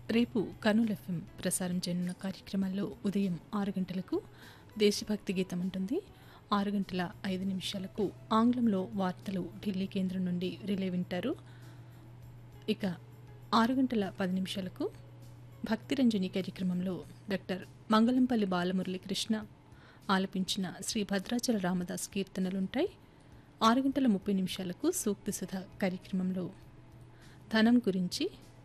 రేపు కర్నూలు ఎఫ్ఎం ప్రసారం చేయనున్న కార్యక్రమాల్లో ఉదయం ఆరు గంటలకు దేశభక్తి గీతం ఉంటుంది ఆరు గంటల ఐదు నిమిషాలకు ఆంగ్లంలో వార్తలు ఢిల్లీ కేంద్రం నుండి రిలే వింటారు ఇక ఆరు గంటల పది నిమిషాలకు భక్తిరంజని కార్యక్రమంలో డాక్టర్ మంగళంపల్లి బాలమురళి కృష్ణ ఆలపించిన శ్రీ భద్రాచల రామదాస్ కీర్తనలుంటాయి ఆరు గంటల ముప్పై నిమిషాలకు సూక్తి సుధ కార్యక్రమంలో ధనం గురించి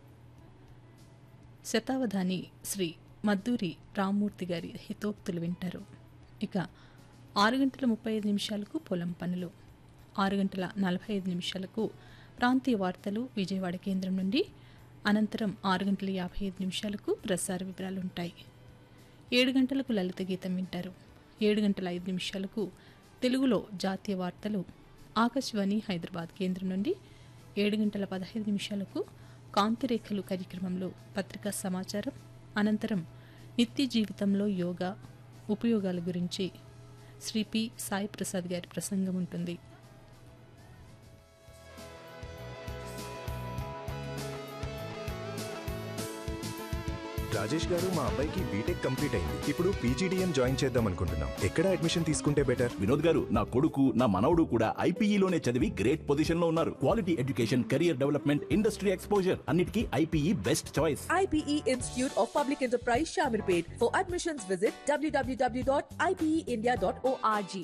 శతావధాని శ్రీ మద్దూరి రామ్మూర్తి గారి హితోక్తులు వింటారు ఇక ఆరు గంటల ముప్పై ఐదు నిమిషాలకు పొలం పనులు ఆరు గంటల నలభై ఐదు నిమిషాలకు ప్రాంతీయ వార్తలు విజయవాడ కేంద్రం నుండి అనంతరం ఆరు గంటల యాభై ఐదు నిమిషాలకు ప్రసార వివరాలు ఉంటాయి ఏడు గంటలకు లలిత గీతం వింటారు ఏడు గంటల ఐదు నిమిషాలకు తెలుగులో జాతీయ వార్తలు ఆకాశవాణి హైదరాబాద్ కేంద్రం నుండి ఏడు గంటల పదహైదు నిమిషాలకు కాంతిరేఖలు కార్యక్రమంలో పత్రికా సమాచారం అనంతరం నిత్య జీవితంలో యోగా ఉపయోగాల గురించి శ్రీ పి సాయి ప్రసాద్ గారి ప్రసంగం ఉంటుంది రాజేష్ గారు మా అబ్బాయికి బీటెక్ కంప్లీట్ అయింది ఇప్పుడు పీజీడీఎం జాయిన్ చేద్దాం అనుకుంటున్నాం ఎక్కడ అడ్మిషన్ తీసుకుంటే బెటర్ వినోద్ గారు నా కొడుకు నా మనవడు కూడా ఐపీఈలోనే చదివి గ్రేట్ పొజిషన్ లో ఉన్నారు quality education career development industry exposure అన్నిటికీ IPE best choice IPE Institute of Public Enterprise Shamirpet. For admissions, visit www.ipeindia.org.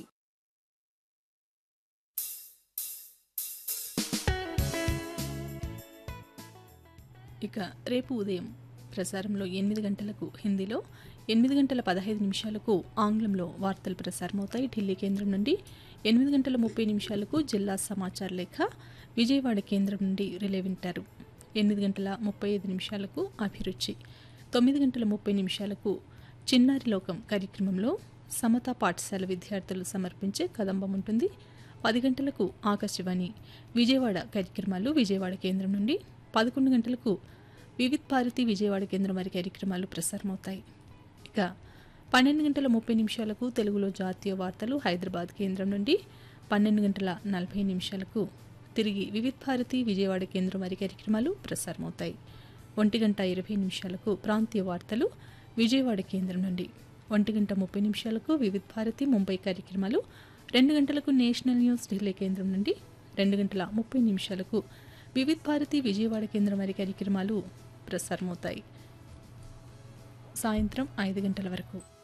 ఇక రేపు ఉదయం ప్రసారంలో ఎనిమిది గంటలకు హిందీలో ఎనిమిది గంటల పదహైదు నిమిషాలకు ఆంగ్లంలో వార్తలు ప్రసారమవుతాయి ఢిల్లీ కేంద్రం నుండి ఎనిమిది గంటల ముప్పై నిమిషాలకు జిల్లా సమాచార లేఖ విజయవాడ కేంద్రం నుండి రిలే వింటారు ఎనిమిది గంటల ముప్పై ఐదు నిమిషాలకు అభిరుచి తొమ్మిది గంటల ముప్పై నిమిషాలకు చిన్నారి లోకం కార్యక్రమంలో సమతా పాఠశాల విద్యార్థులు సమర్పించే కదంబం ఉంటుంది పది గంటలకు ఆకాశవాణి విజయవాడ కార్యక్రమాలు విజయవాడ కేంద్రం నుండి పదకొండు గంటలకు వివిధ్ భారతి విజయవాడ కేంద్రం వారి కార్యక్రమాలు ప్రసారమవుతాయి ఇక పన్నెండు గంటల ముప్పై నిమిషాలకు తెలుగులో జాతీయ వార్తలు హైదరాబాద్ కేంద్రం నుండి పన్నెండు గంటల నలభై నిమిషాలకు తిరిగి వివిధ్ భారతి విజయవాడ కేంద్రం వారి కార్యక్రమాలు ప్రసారమవుతాయి ఒంటి గంట ఇరవై నిమిషాలకు ప్రాంతీయ వార్తలు విజయవాడ కేంద్రం నుండి ఒంటి గంట ముప్పై నిమిషాలకు వివిధ్ భారతి ముంబై కార్యక్రమాలు రెండు గంటలకు నేషనల్ న్యూస్ ఢిల్లీ కేంద్రం నుండి రెండు గంటల ముప్పై నిమిషాలకు వివిధ్ భారతి విజయవాడ కేంద్రం వారి కార్యక్రమాలు ప్రసారమవుతాయి సాయంత్రం ఐదు గంటల వరకు